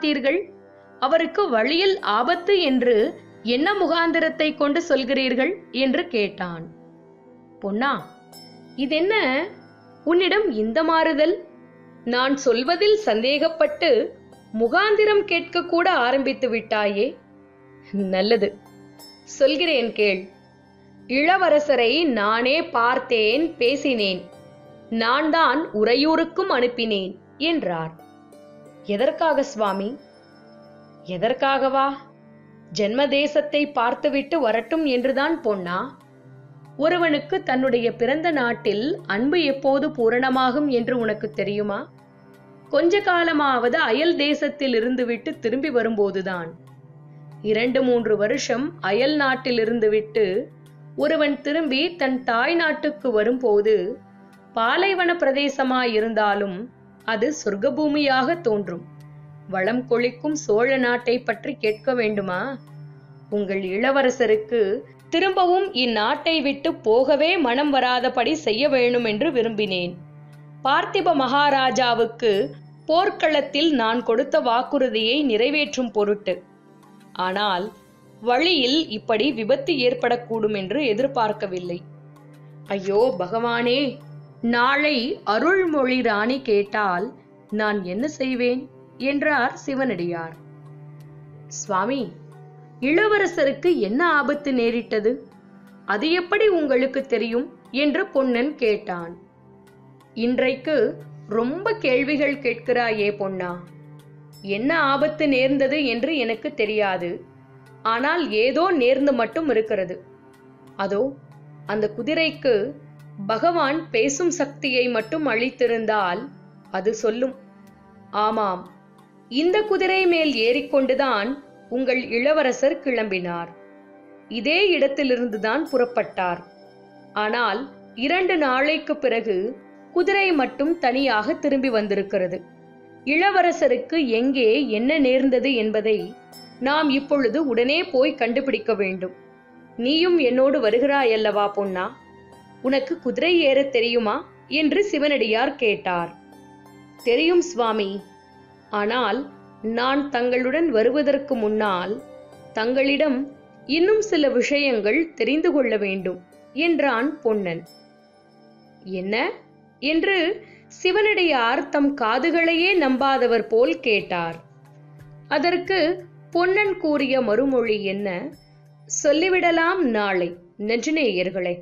பார்த்தீர்கள் அவருக்கு வழியில் ஆபத்து என்று என்ன முகாந்திரத்தை கொண்டு சொல்கிறீர்கள் என்று கேட்டான் பொன்னா இதென்ன உன்னிடம் இந்த மாறுதல் நான் சொல்வதில் சந்தேகப்பட்டு முகாந்திரம் கேட்க கூட ஆரம்பித்து விட்டாயே நல்லது சொல்கிறேன் கேள் இளவரசரை நானே பார்த்தேன் பேசினேன் நான் தான் உறையூருக்கும் அனுப்பினேன் என்றார் எதற்காக சுவாமி எதற்காகவா ஜென்ம தேசத்தை பார்த்துவிட்டு வரட்டும் என்றுதான் பொன்னா ஒருவனுக்கு தன்னுடைய பிறந்த நாட்டில் அன்பு எப்போது பூரணமாகும் என்று உனக்கு தெரியுமா கொஞ்ச காலமாவது அயல் தேசத்தில் இருந்துவிட்டு திரும்பி வரும்போதுதான் இரண்டு மூன்று வருஷம் அயல் நாட்டில் இருந்துவிட்டு ஒருவன் திரும்பி தன் தாய் நாட்டுக்கு வரும்போது பாலைவன பிரதேசமாயிருந்தாலும் அது சொர்க்கபூமியாக தோன்றும் வளம் கொழிக்கும் சோழ நாட்டை பற்றி கேட்க வேண்டுமா உங்கள் இளவரசருக்கு திரும்பவும் இந்நாட்டை விட்டு போகவே மனம் வராதபடி செய்ய வேணும் என்று விரும்பினேன் பார்த்திப மகாராஜாவுக்கு போர்க்களத்தில் நான் கொடுத்த வாக்குறுதியை நிறைவேற்றும் பொருட்டு ஆனால் வழியில் இப்படி விபத்து ஏற்படக்கூடும் என்று எதிர்பார்க்கவில்லை ஐயோ பகவானே நாளை அருள்மொழி ராணி கேட்டால் நான் என்ன செய்வேன் என்றார் சிவனடியார் சுவாமி இளவரசருக்கு என்ன ஆபத்து நேரிட்டது அது எப்படி உங்களுக்கு தெரியும் என்று பொன்னன் கேட்டான் இன்றைக்கு ரொம்ப கேள்விகள் கேட்கிறாயே பொன்னா என்ன ஆபத்து நேர்ந்தது என்று எனக்கு தெரியாது ஆனால் ஏதோ நேர்ந்து மட்டும் இருக்கிறது அதோ அந்த குதிரைக்கு பகவான் பேசும் சக்தியை மட்டும் அளித்திருந்தால் அது சொல்லும் ஆமாம் இந்த குதிரை மேல் ஏறிக்கொண்டுதான் உங்கள் இளவரசர் கிளம்பினார் இதே இடத்திலிருந்துதான் புறப்பட்டார் ஆனால் இரண்டு நாளைக்கு பிறகு குதிரை மட்டும் தனியாக திரும்பி வந்திருக்கிறது இளவரசருக்கு எங்கே என்ன நேர்ந்தது என்பதை நாம் இப்பொழுது உடனே போய் கண்டுபிடிக்க வேண்டும் நீயும் என்னோடு வருகிறாயல்லவா பொன்னா உனக்கு குதிரை ஏறத் தெரியுமா என்று சிவனடியார் கேட்டார் தெரியும் சுவாமி ஆனால் நான் தங்களுடன் வருவதற்கு முன்னால் தங்களிடம் இன்னும் சில விஷயங்கள் தெரிந்து கொள்ள வேண்டும் என்றான் பொன்னன் என்ன என்று சிவனடியார் தம் காதுகளையே நம்பாதவர் போல் கேட்டார் அதற்கு பொன்னன் கூறிய மறுமொழி என்ன சொல்லிவிடலாம் நாளை நெஞ்சநேயர்களே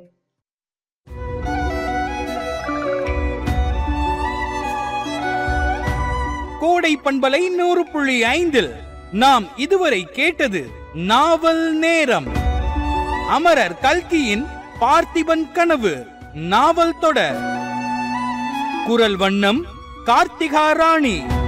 கோடை பண்பலை நூறு புள்ளி ஐந்தில் நாம் இதுவரை கேட்டது நாவல் நேரம் அமரர் கல்கியின் பார்த்திபன் கனவு நாவல் தொடர் குரல் வண்ணம் கார்த்திகா ராணி